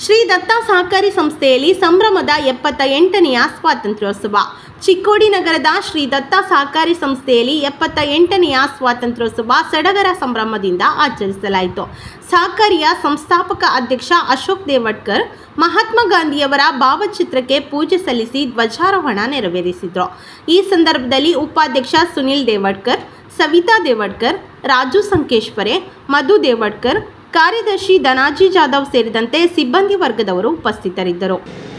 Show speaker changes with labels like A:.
A: ಶ್ರೀ ದತ್ತ ಸಹಕಾರಿ ಸಂಸ್ಥೆಯಲ್ಲಿ ಸಂಭ್ರಮದ ಎಪ್ಪತ್ತ ಎಂಟನೆಯ ಸ್ವಾತಂತ್ರ್ಯೋತ್ಸವ ಚಿಕ್ಕೋಡಿ ನಗರದ ಶ್ರೀ ದತ್ತ ಸಹಕಾರಿ ಸಂಸ್ಥೆಯಲ್ಲಿ ಎಪ್ಪತ್ತ ಎಂಟನೆಯ ಸ್ವಾತಂತ್ರ್ಯೋತ್ಸವ ಸಡಗರ ಸಂಭ್ರಮದಿಂದ ಆಚರಿಸಲಾಯಿತು ಸಹಕಾರಿಯ ಸಂಸ್ಥಾಪಕ ಅಧ್ಯಕ್ಷ ಅಶೋಕ್ ದೇವಟ್ಕರ್ ಮಹಾತ್ಮ ಗಾಂಧಿಯವರ ಭಾವಚಿತ್ರಕ್ಕೆ ಪೂಜೆ ಸಲ್ಲಿಸಿ ಧ್ವಜಾರೋಹಣ ನೆರವೇರಿಸಿದರು ಈ ಸಂದರ್ಭದಲ್ಲಿ ಉಪಾಧ್ಯಕ್ಷ ಸುನಿಲ್ ದೇವಟ್ಕರ್ ಸವಿತಾ ದೇವಟ್ಕರ್ ರಾಜು ಸಂಕೇಶ್ವರೆ ಮಧು ದೇವಟ್ಕರ್ ಕಾರ್ಯದರ್ಶಿ ಧನಾಜಿ ಜಾಧವ್ ಸೇರಿದಂತೆ ಸಿಬ್ಬಂದಿ ವರ್ಗದವರು ಉಪಸ್ಥಿತರಿದ್ದರು